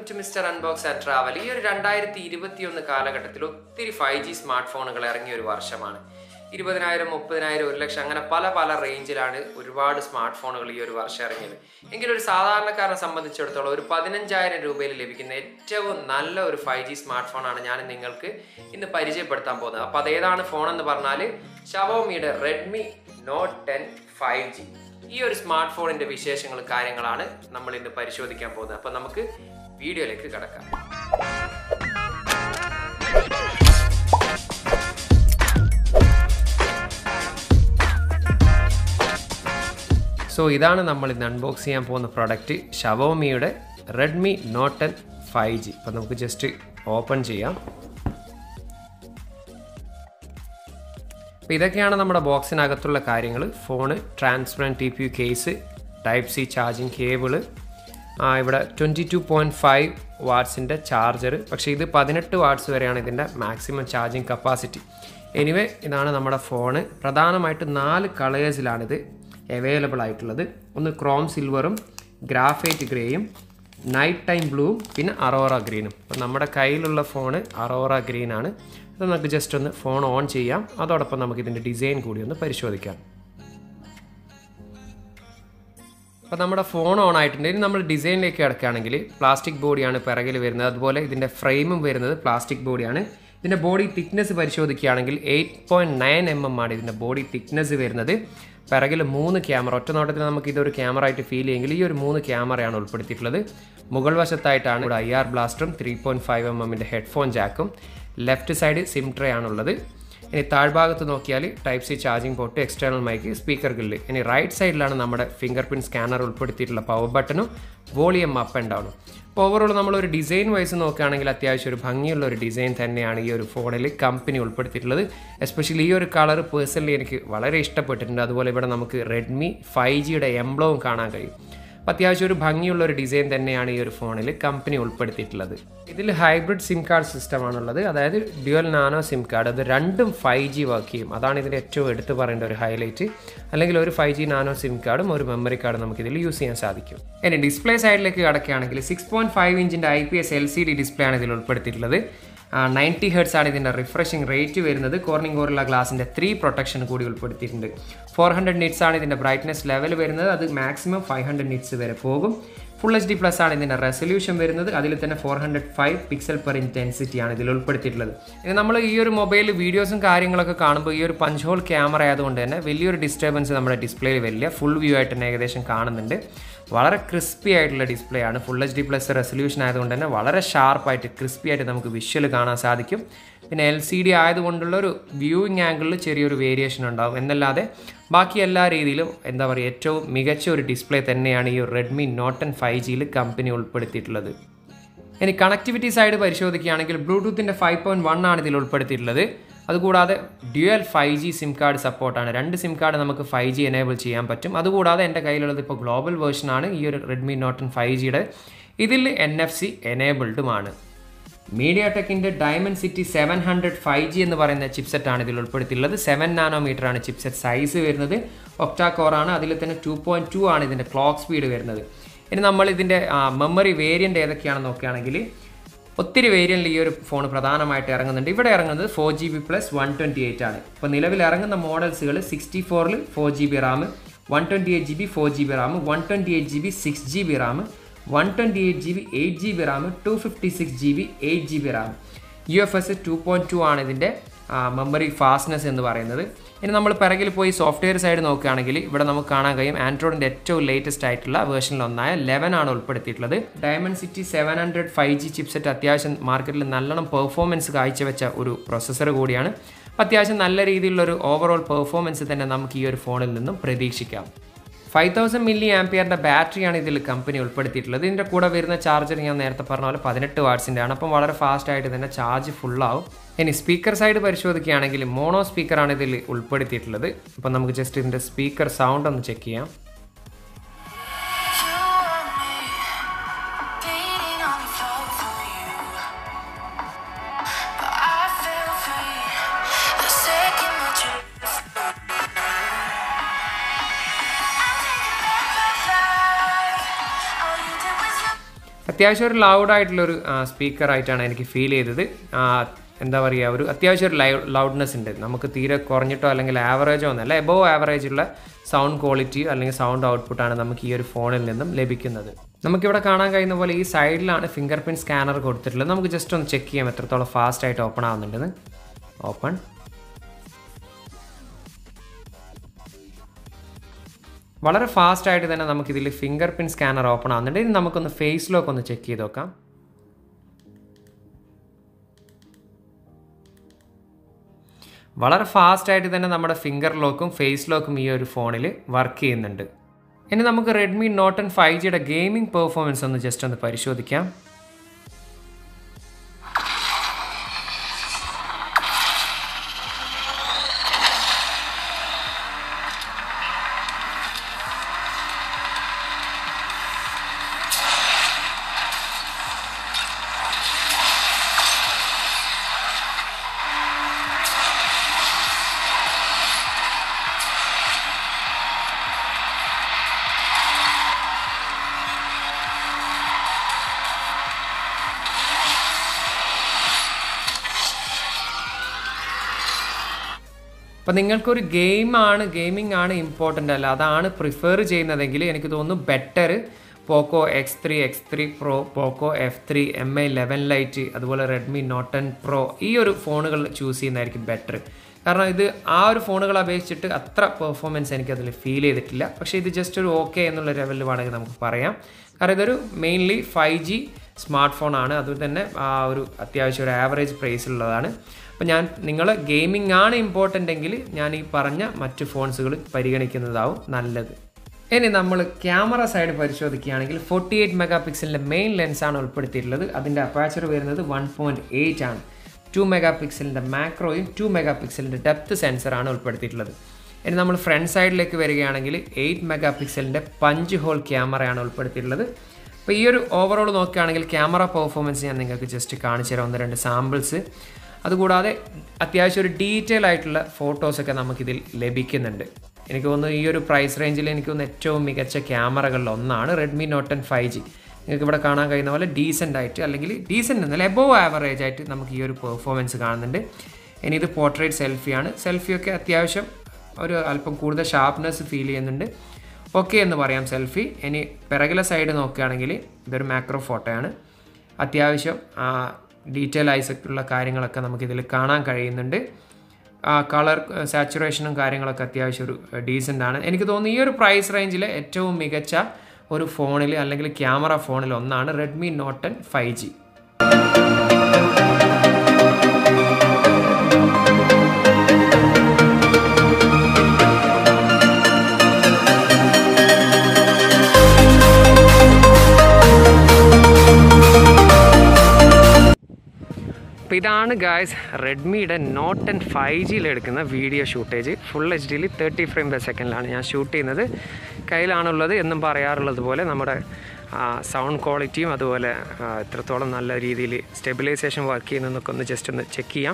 To mister unbox and travel ഈ ഒരു രണ്ടായിരത്തി ഇരുപത്തിയൊന്ന് കാലഘട്ടത്തിൽ ഒത്തിരി ഫൈവ് ജി സ്മാർട്ട് ഫോണുകൾ ഇറങ്ങിയ ഒരു വർഷമാണ് ഇരുപതിനായിരം മുപ്പതിനായിരം ഒരു ലക്ഷം അങ്ങനെ പല പല റേഞ്ചിലാണ് ഒരുപാട് സ്മാർട്ട് ഫോണുകൾ ഈ ഒരു വർഷം ഇറങ്ങിയത് എങ്കിലും ഒരു സാധാരണക്കാരനെ സംബന്ധിച്ചിടത്തോളം ഒരു പതിനഞ്ചായിരം രൂപയിൽ ലഭിക്കുന്ന ഏറ്റവും നല്ല ഒരു ഫൈവ് ജി സ്മാർട്ട് ഫോണാണ് ഞാൻ നിങ്ങൾക്ക് ഇന്ന് പരിചയപ്പെടുത്താൻ പോകുന്നത് അപ്പോൾ അതേതാണ് ഫോൺ എന്ന് പറഞ്ഞാൽ ഷവോമിയുടെ Redmi not ten five G ഈ ഒരു സ്മാർട്ട് ഫോണിന്റെ വിശേഷങ്ങളും കാര്യങ്ങളാണ് നമ്മൾ ഇന്ന് പരിശോധിക്കാൻ പോകുന്നത് അപ്പം നമുക്ക് വീഡിയോയിലേക്ക് കിടക്കാം സോ ഇതാണ് നമ്മൾ ഇന്ന് അൺബോക്സ് ചെയ്യാൻ പോകുന്ന പ്രോഡക്റ്റ് ഷവോമിയുടെ Redmi not ten five G അപ്പം നമുക്ക് ജസ്റ്റ് ഓപ്പൺ ചെയ്യാം അപ്പോൾ ഇതൊക്കെയാണ് നമ്മുടെ ബോക്സിനകത്തുള്ള കാര്യങ്ങൾ phone transparent T P U case type C charging cable ഇവിടെ ട്വൻറ്റി ടു പോയിൻറ്റ് ഫൈവ് വാട്ട്സിൻ്റെ ചാർജർ പക്ഷേ ഇത് പതിനെട്ട് വാട്ട്സ് വരെയാണ് ഇതിൻ്റെ മാക്സിമം ചാർജിങ് കപ്പാസിറ്റി എനിവേ ഇതാണ് നമ്മുടെ ഫോണ് പ്രധാനമായിട്ട് നാല് കളേഴ്സിലാണിത് അവൈലബിൾ ആയിട്ടുള്ളത് ഒന്ന് ക്രോം സിൽവറും ഗ്രാഫൈറ്റ് ഗ്രേയും നൈറ്റ് ടൈം ബ്ലൂവും പിന്നെ അറോറ ഗ്രീനും അപ്പം നമ്മുടെ കയ്യിലുള്ള ഫോണ് അറോറ ഗ്രീനാണ് അത് നമുക്ക് ജസ്റ്റ് ഒന്ന് ഫോൺ ഓൺ ചെയ്യാം അതോടൊപ്പം നമുക്ക് ഇതിൻ്റെ ഡിസൈൻ കൂടി ഒന്ന് പരിശോധിക്കാം അപ്പോൾ നമ്മുടെ ഫോൺ ഓൺ ആയിട്ടുണ്ട് ഇനി നമ്മൾ ഡിസൈനിലേക്ക് കിടക്കുകയാണെങ്കിൽ പ്ലാസ്റ്റിക് ബോഡിയാണ് പിറകിൽ വരുന്നത് അതുപോലെ ഇതിൻ്റെ ഫ്രെയിമും വരുന്നത് പ്ലാസ്റ്റിക് ബോഡിയാണ് ഇതിൻ്റെ ബോഡി തിക്നെസ് പരിശോധിക്കുകയാണെങ്കിൽ eight point nine M M ആണ് ഇതിൻ്റെ ബോഡി തിക്നെസ് വരുന്നത് പിറകിൽ മൂന്ന് ക്യാമറ ഒറ്റ നോട്ടത്തിൽ നമുക്ക് ഇതൊരു ക്യാമറ ആയിട്ട് ഫീൽ ചെയ്യുമെങ്കിൽ ഈ ഒരു മൂന്ന് ക്യാമറയാണ് ഉൾപ്പെടുത്തിയിട്ടുള്ളത് മുകൾ വശത്തായിട്ടാണ് ഇവിടെ ഐ ആർ ബ്ലാസ്റ്ററും ത്രീ പോയിൻറ്റ് ഫൈവ് എം എമ്മിൻ്റെ ഹെഡ്ഫോൺ ജാക്കും ലെഫ്റ്റ് സൈഡ് സിം ട്രേ ആണുള്ളത് ഇനി താഴ്ഭാഗത്ത് നോക്കിയാൽ type C charging port external mic speaker grill ഇനി റൈറ്റ് സൈഡിലാണ് നമ്മുടെ ഫിംഗർ പ്രിൻറ്റ് സ്കാനർ ഉൾപ്പെടുത്തിയിട്ടുള്ള പവർ ബട്ടണും വോളിയം അപ്പ് ആൻഡ് ഡൗണും അപ്പോൾ ഓവറോൾ നമ്മളൊരു ഡിസൈൻ വൈസ് നോക്കുകയാണെങ്കിൽ അത്യാവശ്യം ഒരു ഭംഗിയുള്ള ഒരു ഡിസൈൻ തന്നെയാണ് ഈ ഒരു ഫോണിൽ കമ്പനി ഉൾപ്പെടുത്തിയിട്ടുള്ളത് എസ്പെഷ്യലി ഈ ഒരു കളർ പേഴ്സണലി എനിക്ക് വളരെ ഇഷ്ടപ്പെട്ടിട്ടുണ്ട് അതുപോലെ ഇവിടെ നമുക്ക് റെഡ്മി ഫൈവ് ജിയുടെ എംബ്ലവും കാണാൻ കഴിയും അപ്പോൾ അത്യാവശ്യം ഒരു ഭംഗിയുള്ള ഒരു ഡിസൈൻ തന്നെയാണ് ഈ ഒരു ഫോണിൽ കമ്പനി ഉൾപ്പെടുത്തിയിട്ടുള്ളത് ഇതിൽ ഹൈബ്രിഡ് സിം കാർഡ് സിസ്റ്റമാണുള്ളത് അതായത് ഡ്യുവൽ നാനോ സിം കാർഡ് അത് രണ്ടും ഫൈവ് ജി വർക്ക് ചെയ്യും അതാണ് ഇതിൻ്റെ ഏറ്റവും എടുത്തു പറയേണ്ട ഒരു ഹൈലൈറ്റ് അല്ലെങ്കിൽ ഒരു ഫൈവ് ജി നാനോ സിം കാർഡും ഒരു മെമ്മറി കാർഡും നമുക്ക് ഇതിൽ യൂസ് ചെയ്യാൻ സാധിക്കും ഇനി ഡിസ്പ്ലേ സൈഡിലേക്ക് കിടക്കുകയാണെങ്കിൽ സിക്സ് പോയിൻറ്റ് ഫൈവ് ഇഞ്ചിൻ്റെ I P S L C D display ആണ് ഇതിൽ ഉൾപ്പെടുത്തിയിട്ടുള്ളത് നയൻറ്റി ഹെർട്സ് ആണ് ഇതിൻ്റെ റിഫ്രഷിംഗ് റേറ്റ് വരുന്നത് കോർണിംഗ് കോറുള്ള ഗ്ലാസിൻ്റെ ത്രീ പ്രൊട്ടക്ഷൻ കൂടി ഉൾപ്പെടുത്തിയിട്ടുണ്ട് ഫോർ ഹൺഡ്രഡ് നിറ്റ്സ് ആണ് ഇതിൻ്റെ ബ്രൈറ്റ്നസ് ലെവൽ വരുന്നത് അത് മാക്സിമം ഫൈവ് ഹൺഡ്രഡ് നിറ്റ്സ് വരെ പോകും ഫുൾ എച്ച് ഡി പ്ലസ് ആണ് ഇതിൻ്റെ റെസൊല്യൂഷൻ വരുന്നത് അതിൽ തന്നെ four hundred five pixel per intensity ആണ് ഇതിൽ ഉൾപ്പെടുത്തിയിട്ടുള്ളത് ഇനി നമ്മൾ ഈ ഒരു മൊബൈൽ വീഡിയോസും കാര്യങ്ങളൊക്കെ കാണുമ്പോൾ ഈ ഒരു പഞ്ച് ഹോൾ ക്യാമറ ആയതുകൊണ്ട് തന്നെ വലിയൊരു ഡിസ്റ്റർബൻസ് നമ്മുടെ ഡിസ്പ്ലേയിൽ വരില്ല ഫുൾ വ്യൂ ആയിട്ട് തന്നെ ഏകദേശം കാണുന്നുണ്ട് വളരെ ക്രിസ്പി ആയിട്ടുള്ള ഡിസ്പ്ലേ ആണ് full H D plus resolution ആയതുകൊണ്ട് തന്നെ വളരെ ഷാർപ്പായിട്ട് ക്രിസ്പി ആയിട്ട് നമുക്ക് വിഷ്വൽ കാണാൻ സാധിക്കും പിന്നെ എൽ സി ഡി ആയതുകൊണ്ടുള്ള ഒരു വ്യൂയിങ് ആംഗിളിൽ ചെറിയൊരു വേരിയേഷൻ ഉണ്ടാകും എന്നല്ലാതെ ബാക്കി എല്ലാ രീതിയിലും എന്താ പറയുക ഏറ്റവും മികച്ച ഒരു ഡിസ്പ്ലേ തന്നെയാണ് ഈ റെഡ്മി നോട്ട് ആൻഡ് ഫൈവ് ജിയിൽ കമ്പനി ഉൾപ്പെടുത്തിയിട്ടുള്ളത് ഇനി കണക്ടിവിറ്റി സൈഡ് പരിശോധിക്കുകയാണെങ്കിൽ ബ്ലൂടൂത്തിൻ്റെ ഫൈവ് പോയിൻറ്റ് വൺ ആണ് ഇതിൽ ഉൾപ്പെടുത്തിയിട്ടുള്ളത് അതുകൂടാതെ dual five G SIM card സപ്പോർട്ടാണ് രണ്ട് സിം കാർഡ് നമുക്ക് ഫൈവ് ജി എനേബിൾ ചെയ്യാൻ പറ്റും അതുകൂടാതെ എൻ്റെ കയ്യിലുള്ളത് ഇപ്പോൾ ഗ്ലോബൽ വേർഷനാണ് ഈ ഒരു റെഡ്മി നോട്ട് ഫൈവ് ജിയുടെ ഇതിൽ എൻ എഫ് സി എനേബിൾഡുമാണ് മീഡിയ ടെക്കിൻ്റെ Dimensity seven hundred five G എന്ന് പറയുന്ന ചിപ്സെറ്റാണ് ഇതിൽ ഉൾപ്പെടുത്തിയിട്ടുള്ളത് സെവൻ നാനോമീറ്റർ ആണ് ചിപ്സെറ്റ് സൈസ് വരുന്നത് ഒക്ടാ കോറാണ് അതിൽ തന്നെ ടു പോയിൻറ്റ് ടു ആണ് ഇതിൻ്റെ ക്ലോക്ക് സ്പീഡ് വരുന്നത് ഇനി നമ്മൾ ഇതിൻ്റെ മെമ്മറി വേരിയൻ്റ് ഏതൊക്കെയാണെന്ന് നോക്കുകയാണെങ്കിൽ ഒത്തിരി വേരിയൻ്റിൽ ഈ ഒരു ഫോൺ പ്രധാനമായിട്ട് ഇറങ്ങുന്നുണ്ട് ഇവിടെ ഇറങ്ങുന്നത് four G B plus one twenty eight ആണ് ഇപ്പോൾ നിലവിൽ ഇറങ്ങുന്ന മോഡൽസുകൾ സിക്സ്റ്റി ഫോറിൽ four G B RAM one twenty eight G B four G B RAM one twenty eight G B six G B RAM one twenty eight G B eight G B RAM two fifty six G B eight G B RAM U F S two point two ആണ് ഇതിൻ്റെ memory fastness എന്ന് പറയുന്നത് ഇനി നമ്മൾ പിറകിൽ പോയി software side നോക്കുകയാണെങ്കിൽ ഇവിടെ നമുക്ക് കാണാൻ കഴിയും ആൻഡ്രോയിഡിൻ്റെ ഏറ്റവും ലേറ്റസ്റ്റ് ആയിട്ടുള്ള വേർഷനിൽ ഒന്നായ ലെവൻ ആണ് ഉൾപ്പെടുത്തിയിട്ടുള്ളത് Dimensity seven hundred five G chipset അത്യാവശ്യം മാർക്കറ്റിൽ നല്ലോണം പെർഫോമൻസ് കാഴ്ചവെച്ച ഒരു പ്രൊസസ്സർ കൂടിയാണ് അത്യാവശ്യം നല്ല രീതിയിലുള്ള ഒരു ഓവറോൾ പെർഫോമൻസ് തന്നെ നമുക്ക് ഈ ഒരു ഫോണിൽ നിന്നും പ്രതീക്ഷിക്കാം ഫൈവ് തൗസൻഡ് മില്ലി ആംപിയറിൻ്റെ ബാറ്ററിയാണ് ഇതിൽ കമ്പനി ഉൾപ്പെടുത്തിയിട്ടുള്ളത് ഇതിൻ്റെ കൂടെ വരുന്ന ചാർജർ ഞാൻ നേരത്തെ പറഞ്ഞ പോലെ പതിനെട്ട് വാട്സിൻ്റെ ആണ് അപ്പം വളരെ ഫാസ്റ്റ് ആയിട്ട് തന്നെ ചാർജ് ഫുള്ളാവും ഇനി സ്പീക്കർ സൈഡ് പരിശോധിക്കുകയാണെങ്കിൽ മോണോ സ്പീക്കറാണ് ഇതിൽ ഉൾപ്പെടുത്തിയിട്ടുള്ളത് അപ്പം നമുക്ക് ജസ്റ്റ് ഇതിൻ്റെ സ്പീക്കർ സൗണ്ട് ഒന്ന് ചെക്ക് ചെയ്യാം Beating on the floor for you. But I feel free the second that you I'm taking back my life. All you did was you. അത്യാവശ്യം ഒരു ലൗഡ് ആയിട്ടുള്ളൊരു സ്പീക്കർ ആയിട്ടാണ് എനിക്ക് ഫീൽ ചെയ്തത് ആ, എന്താ പറയുക ഒരു അത്യാവശ്യം ഒരു ലൈ ലൗഡ്നെസ് ഉണ്ട് നമുക്ക് തീരെ കുറഞ്ഞിട്ടോ അല്ലെങ്കിൽ ആവറേജോ ഒന്നല്ല എബോവ് ആവറേജ് ഉള്ള സൗണ്ട് ക്വാളിറ്റി അല്ലെങ്കിൽ സൗണ്ട് ഔട്ട്പുട്ടാണ് നമുക്ക് ഈ ഒരു ഫോണിൽ നിന്നും ലഭിക്കുന്നത് നമുക്കിവിടെ കാണാൻ കഴിയുന്ന പോലെ ഈ സൈഡിലാണ് ഫിംഗർ പ്രിൻറ്റ് സ്കാനർ കൊടുത്തിട്ടുള്ളത് നമുക്ക് ജസ്റ്റ് ഒന്ന് ചെക്ക് ചെയ്യാം എത്രത്തോളം ഫാസ്റ്റ് ആയിട്ട് ഓപ്പൺ ആവുന്നുണ്ടെന്ന് ഓപ്പൺ വളരെ ഫാസ്റ്റ് ആയിട്ട് തന്നെ നമുക്കിതിൽ ഫിംഗർ പ്രിൻറ്റ് സ്കാനർ ഓപ്പൺ ആവുന്നുണ്ട് ഇനി നമുക്കൊന്ന് ഫേസ് ലോക്ക് ഒന്ന് ചെക്ക് ചെയ്ത് നോക്കാം വളരെ ഫാസ്റ്റ് ആയിട്ട് തന്നെ നമ്മുടെ ഫിംഗർ ലോക്കും ഫേസ് ലോക്കും ഈ ഒരു ഫോണിൽ വർക്ക് ചെയ്യുന്നുണ്ട് ഇനി നമുക്ക് റെഡ്മി നോട്ട് ആൻഡ് ഫൈവ് ജിയുടെ ഗെയിമിംഗ് പെർഫോമൻസ് ഒന്ന് ജസ്റ്റ് ഒന്ന് പരിശോധിക്കാം അപ്പോൾ നിങ്ങൾക്കൊരു ഗെയിമാണ് ഗെയിമിംഗ് ആണ് ഇമ്പോർട്ടൻ്റ് അല്ല അതാണ് പ്രിഫർ ചെയ്യുന്നതെങ്കിൽ എനിക്ക് തോന്നുന്നു better Poco X three X three pro Poco F three M I eleven lite അതുപോലെ റെഡ്മി നോട്ട് ടെൻ പ്രോ ഈ ഒരു ഫോണുകൾ ചൂസ് ചെയ്യുന്നതായിരിക്കും ബെറ്റർ കാരണം ഇത് ആ ഒരു ഫോണുകൾ അപേക്ഷിച്ചിട്ട് അത്ര പെർഫോമൻസ് എനിക്കതിൽ ഫീൽ ചെയ്തിട്ടില്ല പക്ഷേ ഇത് ജസ്റ്റ് ഒരു ഓക്കെ എന്നുള്ള ലെവലിൽ വേണമെങ്കിൽ നമുക്ക് പറയാം കാരണം ഇതൊരു മെയിൻലി ഫൈവ് ജി സ്മാർട്ട് ഫോണാണ് അതുപോലെ തന്നെ ആ ഒരു അത്യാവശ്യം ഒരു ആവറേജ് പ്രൈസിലുള്ളതാണ് അപ്പോൾ ഞാൻ നിങ്ങൾ ഗെയിമിംഗ് ആണ് ഇമ്പോർട്ടൻ്റ് എങ്കിൽ ഞാൻ ഈ പറഞ്ഞ മറ്റ് ഫോൺസുകൾ പരിഗണിക്കുന്നതാവും നല്ലത് ഇനി നമ്മൾ ക്യാമറ സൈഡ് പരിശോധിക്കുകയാണെങ്കിൽ ഫോർട്ടി എയ്റ്റ് മെഗാ പിക്സലിൻ്റെ മെയിൻ ലെൻസാണ് ഉൾപ്പെടുത്തിയിട്ടുള്ളത് അതിൻ്റെ അപ്പാച്ചർ വരുന്നത് വൺ പോയിൻറ്റ് എയ്റ്റ് ആണ് ടു മെഗാ പിക്സലിൻ്റെ മാക്രോയും ടു മെഗാ പിക്സലിൻ്റെ ഡെപ്ത് സെൻസറാണ് ഉൾപ്പെടുത്തിയിട്ടുള്ളത് ഇനി നമ്മൾ ഫ്രണ്ട് സൈഡിലേക്ക് വരികയാണെങ്കിൽ എയ്റ്റ് മെഗാ പിക്സലിൻ്റെ പഞ്ച് ഹോൾ ക്യാമറയാണ് ഉൾപ്പെടുത്തിയിട്ടുള്ളത് അപ്പോൾ ഈ ഒരു ഓവറോൾ നോക്കുകയാണെങ്കിൽ ക്യാമറ പെർഫോമൻസ് ഞാൻ നിങ്ങൾക്ക് ജസ്റ്റ് കാണിച്ചു തരാം ഒന്ന് രണ്ട് സാമ്പിൾസ് അതുകൂടാതെ അത്യാവശ്യം ഒരു ഡീറ്റെയിൽ ആയിട്ടുള്ള ഫോട്ടോസൊക്കെ നമുക്കിതിൽ ലഭിക്കുന്നുണ്ട് എനിക്ക് തോന്നുന്നു ഈ ഒരു പ്രൈസ് റേഞ്ചിൽ എനിക്ക് തോന്നുന്നു ഏറ്റവും മികച്ച ക്യാമറകളിൽ ഒന്നാണ് Redmi not ten five G നിങ്ങൾക്ക് ഇവിടെ കാണാൻ കഴിയുന്ന പോലെ ഡീസൻ്റ് ആയിട്ട് അല്ലെങ്കിൽ ഡീസൻ്റ് എന്നല്ല എബോവ് ആവറേജ് ആയിട്ട് നമുക്ക് ഈ ഒരു പെർഫോമൻസ് കാണുന്നുണ്ട് ഇനി ഇത് പോർട്രേറ്റ് സെൽഫിയാണ് സെൽഫിയൊക്കെ അത്യാവശ്യം ഒരു അല്പം കൂടുതൽ ഷാർപ്നെസ് ഫീൽ ചെയ്യുന്നുണ്ട് ഓക്കെ എന്ന് പറയാം സെൽഫി ഇനി പിറകിലെ സൈഡ് നോക്കുകയാണെങ്കിൽ ഇതൊരു മാക്രോ ഫോട്ടോയാണ് അത്യാവശ്യം ഡീറ്റെയിൽ ആയിട്ടുള്ള കാര്യങ്ങളൊക്കെ നമുക്കിതിൽ കാണാൻ കഴിയുന്നുണ്ട് കളർ സാച്ചുറേഷനും കാര്യങ്ങളൊക്കെ അത്യാവശ്യം ഒരു ഡീസൻ്റ് ആണ് എനിക്ക് തോന്നുന്നു ഈ ഒരു പ്രൈസ് റേഞ്ചിൽ ഏറ്റവും മികച്ച ഒരു ഫോണിൽ അല്ലെങ്കിൽ ക്യാമറ ഫോണിൽ ഒന്നാണ് Redmi not ten five G അപ്പോൾ ഇതാണ് ഗായ്സ് റെഡ്മിയുടെ നോട്ട് ടെൻ ഫൈവ് ജിയിൽ എടുക്കുന്ന വീഡിയോ ഷൂട്ടേജ് ഫുൾ എച്ച് ഡിയിൽ തേർട്ടി ഫ്രെയിം പെർ സെക്കൻഡിലാണ് ഞാൻ ഷൂട്ട് ചെയ്യുന്നത് കയ്യിലാണുള്ളത് എന്നും പറയാറുള്ളത് പോലെ നമ്മുടെ സൗണ്ട് ക്വാളിറ്റിയും അതുപോലെ ആ, എത്രത്തോളം നല്ല രീതിയിൽ സ്റ്റെബിലൈസേഷൻ വർക്ക് ചെയ്യുന്നതെന്നൊക്കെ ഒന്ന് ജസ്റ്റ് ഒന്ന് ചെക്ക് ചെയ്യാം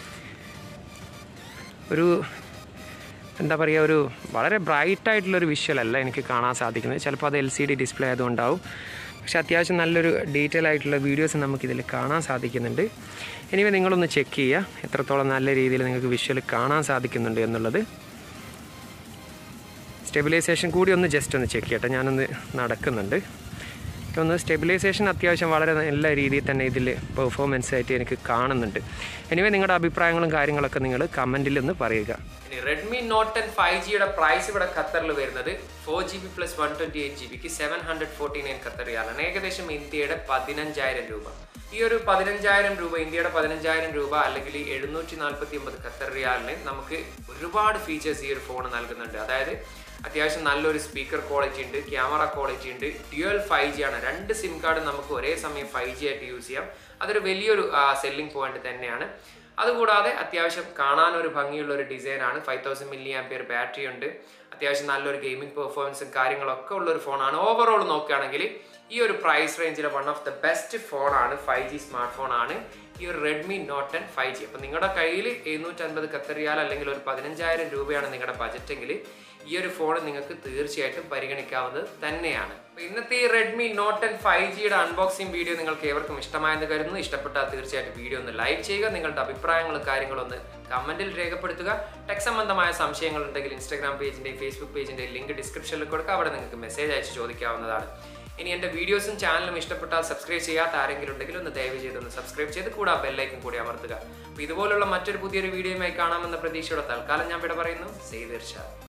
ഒരു എന്താ പറയുക ഒരു വളരെ ബ്രൈറ്റ് ആയിട്ടുള്ളൊരു വിഷ്വൽ അല്ല എനിക്ക് കാണാൻ സാധിക്കുന്നത് ചിലപ്പോൾ അത് എൽ സി ഡി ഡിസ്പ്ലേ ആയതുകൊണ്ടാവും പക്ഷേ അത്യാവശ്യം നല്ലൊരു ഡീറ്റെയിൽ ആയിട്ടുള്ള വീഡിയോസ് നമുക്കിതിൽ കാണാൻ സാധിക്കുന്നുണ്ട് എനിവേ നിങ്ങളൊന്ന് ചെക്ക് ചെയ്യുക എത്രത്തോളം നല്ല രീതിയിൽ നിങ്ങൾക്ക് വിഷ്വൽ കാണാൻ സാധിക്കുന്നുണ്ട് എന്നുള്ളത് സ്റ്റെബിലൈസേഷൻ കൂടി ഒന്ന് ജസ്റ്റ് ഒന്ന് ചെക്ക് ചെയ്യട്ടെ ഞാനൊന്ന് നടക്കുന്നുണ്ട് ഒന്ന് സ്റ്റെബിലൈസേഷൻ അത്യാവശ്യം വളരെ നല്ല രീതിയിൽ തന്നെ ഇതിൽ പെർഫോമൻസ് ആയിട്ട് എനിക്ക് കാണുന്നുണ്ട് എനിവേ നിങ്ങളുടെ അഭിപ്രായങ്ങളും കാര്യങ്ങളൊക്കെ നിങ്ങൾ കമൻറ്റിൽ ഒന്ന് പറയുക റെഡ്മി നോട്ട് ടെൻ ഫൈവ് ജിയുടെ പ്രൈസ് ഇവിടെ ഖത്തറിൽ വരുന്നത് four G B plus one twenty eight G ബിക്ക് seven hundred forty nine Qatar റിയാലാണ് ഏകദേശം ഇന്ത്യയുടെ പതിനഞ്ചായിരം രൂപ ഈ ഒരു പതിനഞ്ചായിരം രൂപ ഇന്ത്യയുടെ പതിനഞ്ചായിരം രൂപ അല്ലെങ്കിൽ എഴുന്നൂറ്റി നാൽപ്പത്തി ഒമ്പത് ഖത്തർ റിയാലിന് നമുക്ക് ഒരുപാട് ഫീച്ചേഴ്സ് ഈ ഒരു ഫോൺ നൽകുന്നുണ്ട് അതായത് അത്യാവശ്യം നല്ലൊരു സ്പീക്കർ ക്വാളിറ്റി ഉണ്ട് ക്യാമറ ക്വാളിറ്റി ഉണ്ട് ഡ്യുവൽ ഫൈവ് ജി ആണ് രണ്ട് സിം കാർഡ് നമുക്ക് ഒരേ സമയം ഫൈവ് ജി ആയിട്ട് യൂസ് ചെയ്യാം അതൊരു വലിയൊരു സെല്ലിംഗ് പോയിന്റ് തന്നെയാണ് അതുകൂടാതെ അത്യാവശ്യം കാണാൻ ഒരു ഭംഗിയുള്ള ഒരു ഡിസൈനാണ് five thousand milliampere battery ഉണ്ട് അത്യാവശ്യം നല്ലൊരു ഗെയിമിംഗ് പെർഫോമൻസും കാര്യങ്ങളൊക്കെ ഉള്ള ഒരു ഫോണാണ് ഓവറോൾ നോക്കുകയാണെങ്കിൽ ഈ ഒരു പ്രൈസ് റേഞ്ചിലെ വൺ ഓഫ് ദ ബെസ്റ്റ് ഫോണാണ് ഫൈവ് ജി സ്മാർട്ട് ഫോണാണ് ഈ ഒരു Redmi not ten five G അപ്പം നിങ്ങളുടെ കയ്യിൽ എഴുന്നൂറ്റൻപത് കത്തറിയാൽ അല്ലെങ്കിൽ ഒരു പതിനഞ്ചായിരം രൂപയാണ് നിങ്ങളുടെ ബജറ്റെങ്കിൽ ഈ ഒരു ഫോൺ നിങ്ങൾക്ക് തീർച്ചയായിട്ടും പരിഗണിക്കാവുന്നത് തന്നെയാണ് അപ്പോൾ ഇന്നത്തെ ഈ റെഡ്മി നോട്ട് ടെൻ ഫൈവ് ജിയുടെ അൺബോക്സിംഗ് വീഡിയോ നിങ്ങൾക്ക് ഏവർക്കും ഇഷ്ടമായെന്ന് കരുതുന്നു ഇഷ്ടപ്പെട്ടാൽ തീർച്ചയായിട്ടും വീഡിയോ ഒന്ന് ലൈക്ക് ചെയ്യുക നിങ്ങളുടെ അഭിപ്രായങ്ങളും കാര്യങ്ങളും ഒന്ന് കമന്റിൽ രേഖപ്പെടുത്തുക ടെക് സംബന്ധമായ സംശയങ്ങൾ ഉണ്ടെങ്കിൽ ഇൻസ്റ്റാഗ്രാം പേജിൻ്റെയും ഫേസ്ബുക്ക് പേജിൻ്റെയും ലിങ്ക് ഡിസ്ക്രിപ്ഷനിൽ കൊടുക്കുക അവിടെ നിങ്ങൾക്ക് മെസ്സേജ് അയച്ച് ചോദിക്കാവുന്നതാണ് ഇനി എൻ്റെ വീഡിയോസും ചാനലും ഇഷ്ടപ്പെട്ടാൽ സബ്സ്ക്രൈബ് ചെയ്യാത്ത ആരെങ്കിലും ഉണ്ടെങ്കിൽ ഒന്ന് ദയവ് ചെയ്തൊന്ന് സബ്സ്ക്രൈബ് ചെയ്ത് കൂടെ ആ ബെല്ലൈക്കും കൂടി അമർത്തുക അപ്പോൾ ഇതുപോലുള്ള മറ്റൊരു പുതിയൊരു വീഡിയോയുമായി കാണാമെന്ന പ്രതീക്ഷയോടെ തൽക്കാലം ഞാൻ ഇവിടെ പറയുന്നു സെയ്തീർഷ